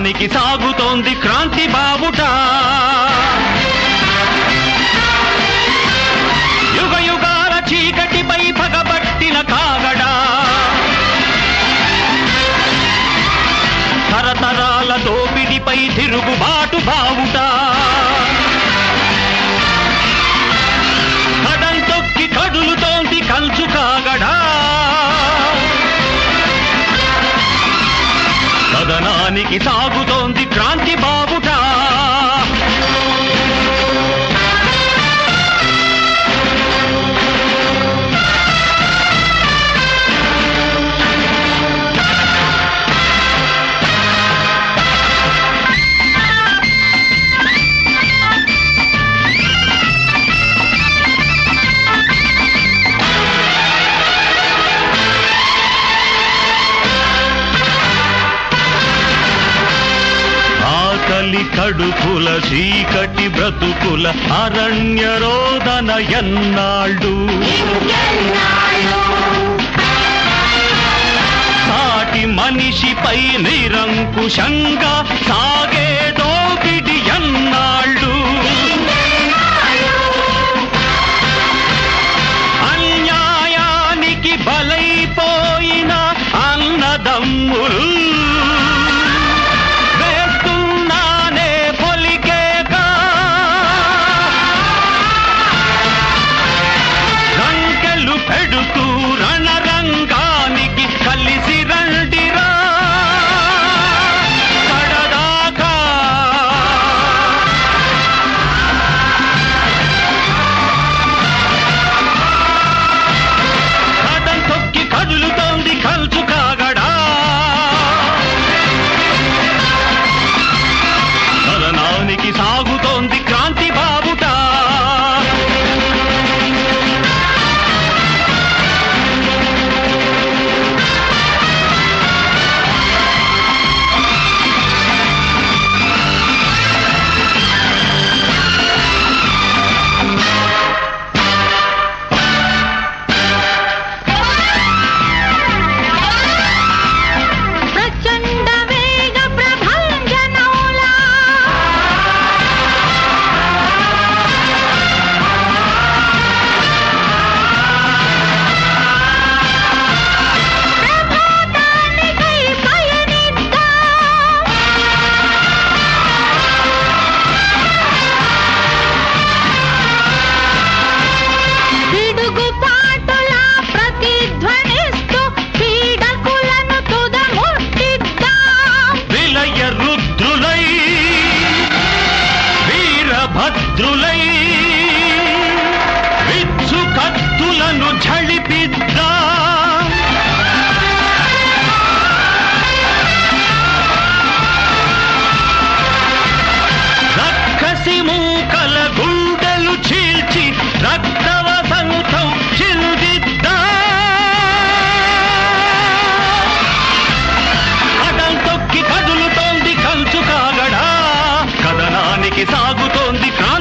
కథనానికి సాగుతోంది క్రాంతి బావుట యుగ యుగాల చీకటిపై పగబట్టిన కాగడా తరతరాల దోపిడిపై తిరుగుబాటు బావుట కడం తొక్కి కడులుతోంది కంచు కాగడా కథనానికి సాగుతోంది క్రాంతి బావుట ఆకలి కడుపుల చీకటి బ్రతుకుల అరణ్య రోదన ఎన్నాళ్ళు సాటి మనిషిపై నిరంకుశంగా సాగే దోపిడి ఎన్నాళ్ళు అన్యాయానికి బలైపోయిన అన్నదమ్ములు వేస్తున్నానే పొలికేగా రంకెలు పెడుతూ రణరంగానికి కలిసి రండిరా కడదాకా కథం తొక్కి కదులుతోంది కల్చు కాగడా కథనానికి సాగుతోంది క్రాంతి బాబుట ప్రచండ వేగ ప్రభంజనౌలా ప్రభాతానికై పయనిద్దాం పిడుగుపాటులా ప్రతిధ్వనిస్తూ పీడకులను తుదముట్టిద్దాం విలయ రుద్రులై వీరభద్రులై విచ్చు కత్తులను ఝళిపిద్దా రక్కసి మూకల గుండెలు చీల్చి రక్తవ సంతం చిందిద్దా కథం తొక్కి కదులుతోంది కంచు కాగడా కథనానికి సాగుతోంది క్రాంతి